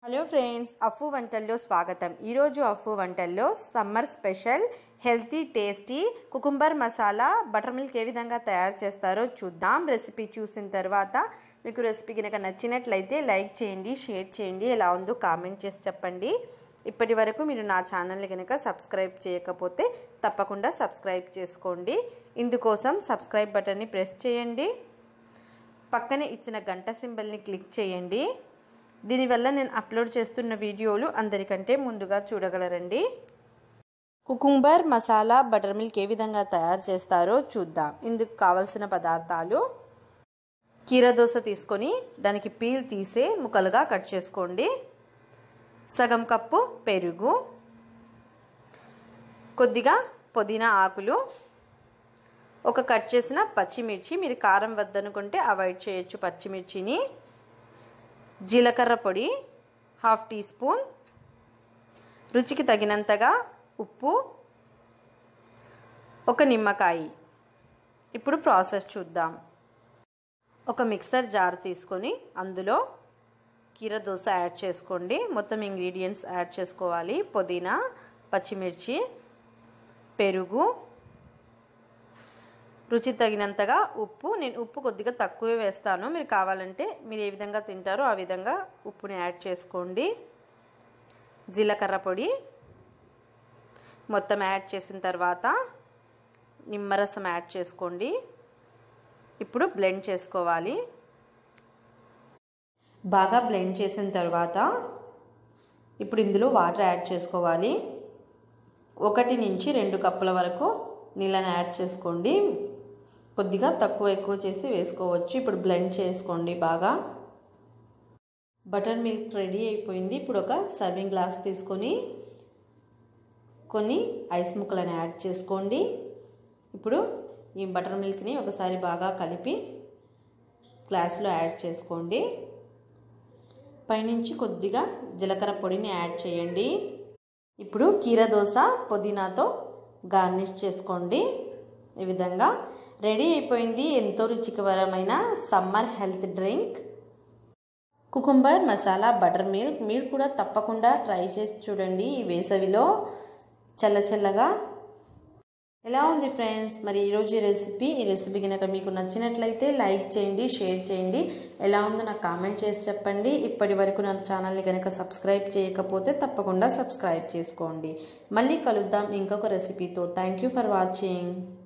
hello friends అఫు వంటల్లో స్వాగతం ఈరోజు అఫు వంటల్లో summer special healthy tasty cucumber masala buttermilk ఏ విధంగా తయారు చేస్తారో చూద్దాం రెసిపీ చూసిన తర్వాత మీకు రెసిపీ కనుక నచ్చినట్లయితే లైక్ చేయండి షేర్ చేయండి ఎలా ఉందో కామెంట్ చేసి చెప్పండి ఇప్పటి వరకు మీరు నా ఛానల్ని కనుక సబ్స్క్రైబ్ చేయకపోతే తప్పకుండా సబ్స్క్రైబ్ చేసుకోండి ఇందుకోసం సబ్స్క్రైబ్ బటన్ని ప్రెస్ చేయండి పక్కనే ఇచ్చిన గంట సింబల్ని క్లిక్ చేయండి దీనివల్ల నేను అప్లోడ్ చేస్తున్న వీడియోలు అందరికంటే ముందుగా చూడగలరండి కుకుంబర్ మసాలా బటర్ మిల్క్ ఏ విధంగా తయారు చేస్తారో చూద్దాం ఇందుకు కావలసిన పదార్థాలు కీరదోస తీసుకొని దానికి పీల్ తీసే ముక్కలుగా కట్ చేసుకోండి సగం కప్పు పెరుగు కొద్దిగా పుదీనా ఆకులు ఒక కట్ చేసిన పచ్చిమిర్చి మీరు కారం వద్దనుకుంటే అవాయిడ్ చేయొచ్చు పచ్చిమిర్చిని జీలకర్ర పొడి హాఫ్ టీ స్పూన్ రుచికి తగినంతగా ఉప్పు ఒక నిమ్మకాయ ఇప్పుడు ప్రాసెస్ చూద్దాం ఒక మిక్సర్ జార్ తీసుకొని అందులో కీర దోశ యాడ్ చేసుకోండి మొత్తం ఇంగ్రీడియంట్స్ యాడ్ చేసుకోవాలి పుదీనా పచ్చిమిర్చి పెరుగు రుచి తగినంతగా ఉప్పు నేను ఉప్పు కొద్దిగా తక్కువే వేస్తాను మీరు కావాలంటే మీరు ఏ విధంగా తింటారో ఆ విధంగా ఉప్పుని యాడ్ చేసుకోండి జీలకర్ర పొడి మొత్తం యాడ్ చేసిన తర్వాత నిమ్మరసం యాడ్ చేసుకోండి ఇప్పుడు బ్లెండ్ చేసుకోవాలి బాగా బ్లెండ్ చేసిన తర్వాత ఇప్పుడు ఇందులో వాటర్ యాడ్ చేసుకోవాలి ఒకటి నుంచి రెండు కప్పుల వరకు నీళ్ళని యాడ్ చేసుకోండి కొద్దిగా తక్కువ ఎక్కువ చేసి వేసుకోవచ్చు ఇప్పుడు బ్లెండ్ చేసుకోండి బాగా బటర్ మిల్క్ రెడీ అయిపోయింది ఇప్పుడు ఒక సర్వింగ్ గ్లాస్ తీసుకొని కొన్ని ఐస్ ముక్కలను యాడ్ చేసుకోండి ఇప్పుడు ఈ బటర్ మిల్క్ని ఒకసారి బాగా కలిపి గ్లాస్లో యాడ్ చేసుకోండి పైనుంచి కొద్దిగా జీలకర్ర పొడిని యాడ్ చేయండి ఇప్పుడు కీర దోశ పుదీనాతో గార్నిష్ చేసుకోండి ఈ విధంగా రెడీ అయిపోయింది ఎంతో రుచికరమైన summer health drink cucumber masala buttermilk మీరు కూడా తప్పకుండా ట్రై చేసి చూడండి ఈ వేసవిలో చల్ల చల్లగా ఎలా ఉంది ఫ్రెండ్స్ మరి ఈరోజు రెసిపీ ఈ రెసిపీ కనుక మీకు నచ్చినట్లయితే లైక్ చేయండి షేర్ చేయండి ఎలా ఉందో నాకు కామెంట్ చేసి చెప్పండి ఇప్పటి వరకు నా ఛానల్ని కనుక సబ్స్క్రైబ్ చేయకపోతే తప్పకుండా సబ్స్క్రైబ్ చేసుకోండి మళ్ళీ కలుద్దాం ఇంకొక రెసిపీతో థ్యాంక్ యూ ఫర్ వాచింగ్